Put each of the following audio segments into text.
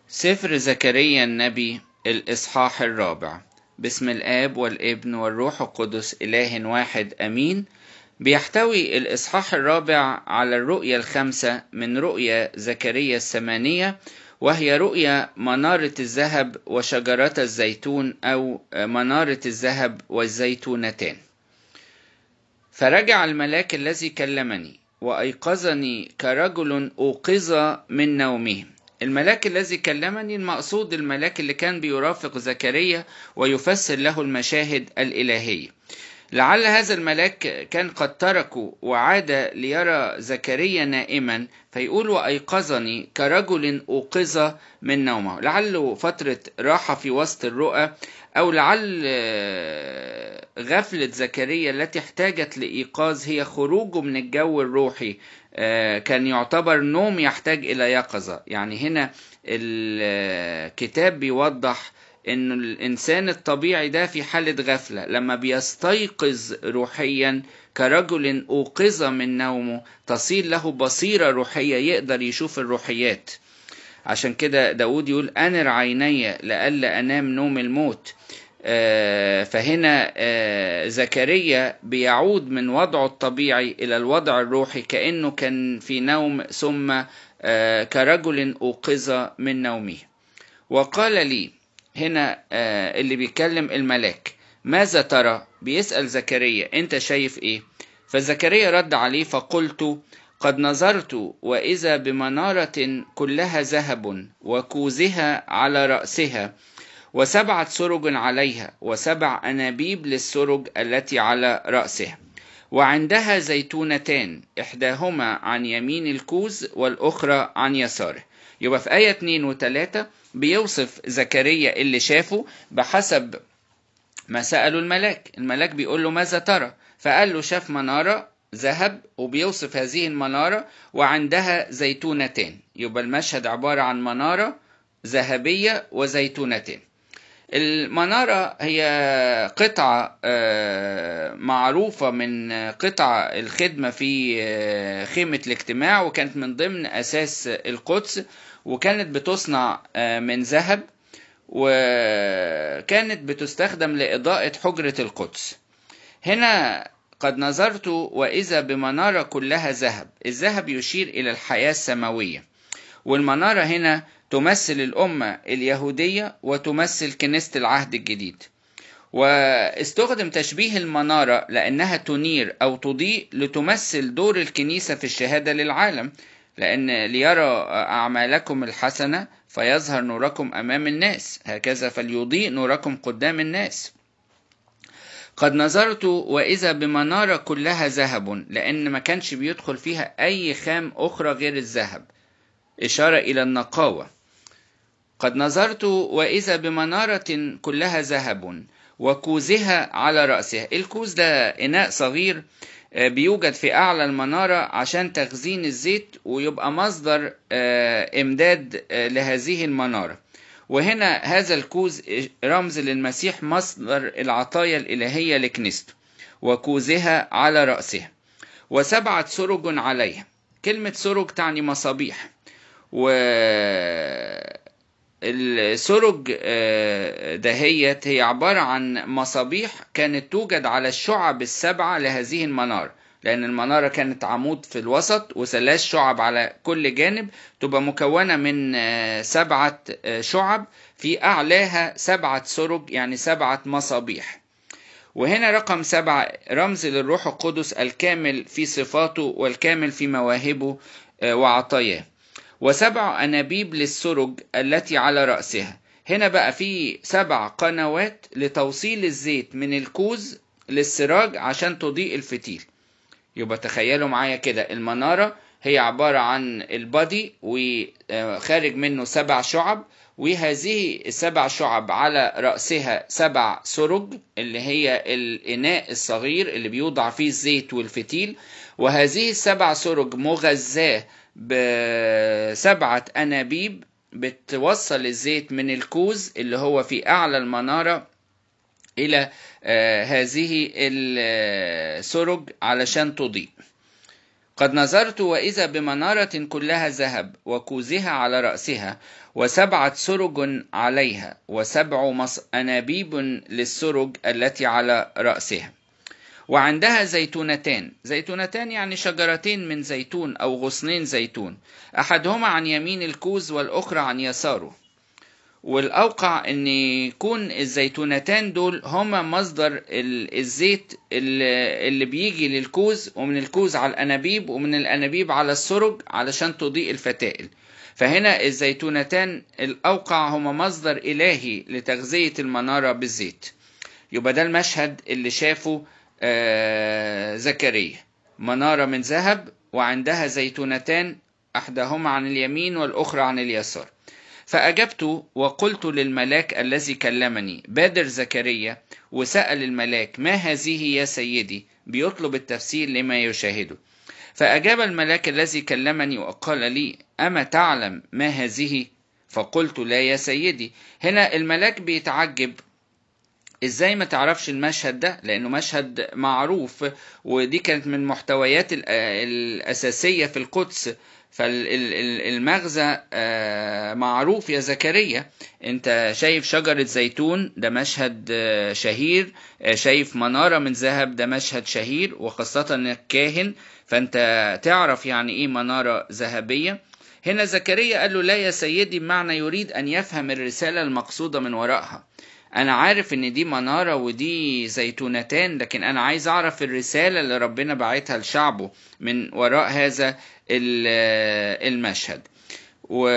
سفر زكريا النبي الإصحاح الرابع باسم الآب والابن والروح القدس إله واحد أمين بيحتوي الإصحاح الرابع على الرؤية الخمسة من رؤية زكريا الثمانية وهي رؤية منارة الذهب وشجرة الزيتون أو منارة الذهب والزيتونتان فرجع الملاك الذي كلمني وأيقظني كرجل أوقظ من نومه الملاك الذي كلمني المقصود الملاك اللي كان بيرافق زكريا ويفسر له المشاهد الإلهية لعل هذا الملاك كان قد تركه وعاد ليرى زكريا نائما فيقول وأيقظني كرجل أوقظ من نومه لعله فترة راحة في وسط الرؤى أو لعل غفلة زكريا التي احتاجت لإيقاظ هي خروجه من الجو الروحي كان يعتبر نوم يحتاج إلى يقظة يعني هنا الكتاب بيوضح انه الانسان الطبيعي ده في حالة غفلة لما بيستيقظ روحيا كرجل اوقظ من نومه تصير له بصيرة روحية يقدر يشوف الروحيات عشان كده داود يقول انر عيني لألا انام نوم الموت فهنا زكريا بيعود من وضعه الطبيعي الى الوضع الروحي كانه كان في نوم ثم كرجل اوقظ من نومه وقال لي هنا اللي بيتكلم الملاك ماذا ترى بيسأل زكريا انت شايف ايه فزكريا رد عليه فقلت قد نظرت وإذا بمنارة كلها ذهب وكوزها على رأسها وسبعة سرج عليها وسبع أنابيب للسرج التي على رأسها وعندها زيتونتان إحداهما عن يمين الكوز والأخرى عن يساره يبقى في آية 2 و 3 بيوصف زكريا اللي شافه بحسب ما سأله الملاك الملاك بيقول له ماذا ترى فقال له شاف منارة ذهب وبيوصف هذه المنارة وعندها زيتونتان يبقى المشهد عبارة عن منارة ذهبية وزيتونتان المنارة هي قطعة معروفة من قطع الخدمة في خيمة الاجتماع وكانت من ضمن أساس القدس وكانت بتصنع من ذهب وكانت بتستخدم لإضاءة حجرة القدس هنا قد نظرت وإذا بمنارة كلها ذهب الذهب يشير إلى الحياة السماوية والمنارة هنا تمثل الأمة اليهودية وتمثل كنيسة العهد الجديد واستخدم تشبيه المنارة لأنها تنير أو تضيء لتمثل دور الكنيسة في الشهادة للعالم لأن ليرى أعمالكم الحسنة فيظهر نوركم أمام الناس هكذا فليضيء نوركم قدام الناس قد نظرت وإذا بمنارة كلها ذهب لأن ما كانش بيدخل فيها أي خام أخرى غير الذهب إشارة إلى النقاوة قد نظرت وإذا بمنارة كلها ذهب وكوزها على رأسها الكوز ده إناء صغير بيوجد في أعلى المنارة عشان تخزين الزيت ويبقى مصدر إمداد لهذه المنارة وهنا هذا الكوز رمز للمسيح مصدر العطايا الإلهية لكنيسته وكوزها على رأسها وسبعة سرج عليها كلمة سرج تعني مصابيح و السرج دهيت هي عبارة عن مصابيح كانت توجد على الشعب السبعة لهذه المنارة لأن المنارة كانت عمود في الوسط وثلاث شعب على كل جانب تبقى مكونة من سبعة شعب في أعلاها سبعة سرج يعني سبعة مصابيح وهنا رقم سبعة رمز للروح القدس الكامل في صفاته والكامل في مواهبه وعطاياه وسبع أنابيب للسرج التي على رأسها هنا بقى في سبع قنوات لتوصيل الزيت من الكوز للسراج عشان تضيء الفتيل يبقى تخيلوا معايا كده المنارة هي عبارة عن البادي وخارج منه سبع شعب وهذه السبع شعب على رأسها سبع سرج اللي هي الإناء الصغير اللي بيوضع فيه الزيت والفتيل وهذه السبع سرج مغذاة بسبعة أنابيب بتوصل الزيت من الكوز اللي هو في أعلى المنارة إلى هذه السرج علشان تضيء قد نظرت وإذا بمنارة كلها ذهب وكوزها على رأسها وسبعة سرج عليها وسبع أنابيب للسرج التي على رأسها وعندها زيتونتان زيتونتان يعني شجرتين من زيتون أو غصنين زيتون أحدهما عن يمين الكوز والأخرى عن يساره والأوقع أن يكون الزيتونتان دول هما مصدر الزيت اللي بيجي للكوز ومن الكوز على الأنابيب ومن الأنابيب على السرج علشان تضيء الفتائل فهنا الزيتونتان الأوقع هما مصدر إلهي لتغذية المنارة بالزيت يبقى ده المشهد اللي شافه آه زكريا منارة من ذهب وعندها زيتونتان أحدهما عن اليمين والأخرى عن اليسار فأجبت وقلت للملاك الذي كلمني بادر زكريا وسأل الملاك ما هذه يا سيدي بيطلب التفسير لما يشاهده فأجاب الملاك الذي كلمني وقال لي أما تعلم ما هذه فقلت لا يا سيدي هنا الملاك بيتعجب ازاي ما تعرفش المشهد ده لانه مشهد معروف ودي كانت من محتويات الاساسيه في القدس فالمغزى معروف يا زكريا انت شايف شجرة زيتون ده مشهد شهير شايف منارة من ذهب ده مشهد شهير وخاصة انك كاهن فانت تعرف يعني ايه منارة ذهبية هنا زكريا قال له لا يا سيدي بمعنى يريد ان يفهم الرسالة المقصودة من وراءها انا عارف ان دي منارة ودي زيتونتان لكن انا عايز اعرف الرسالة اللي ربنا بعتها لشعبه من وراء هذا المشهد و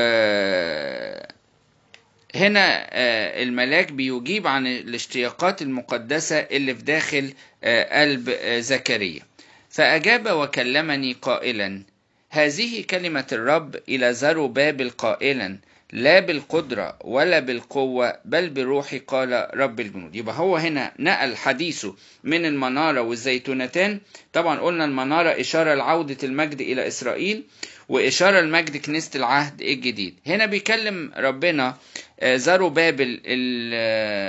هنا الملاك بيجيب عن الاشتياقات المقدسة اللي في داخل قلب زكريا فأجاب وكلمني قائلا هذه كلمة الرب إلى زربابل قائلا لا بالقدرة ولا بالقوة بل بروحي قال رب الجنود يبقى هو هنا نقل حديثه من المنارة والزيتونتان طبعا قلنا المنارة إشارة لعودة المجد إلى إسرائيل وإشارة لمجد كنيسة العهد الجديد هنا بيكلم ربنا زربابل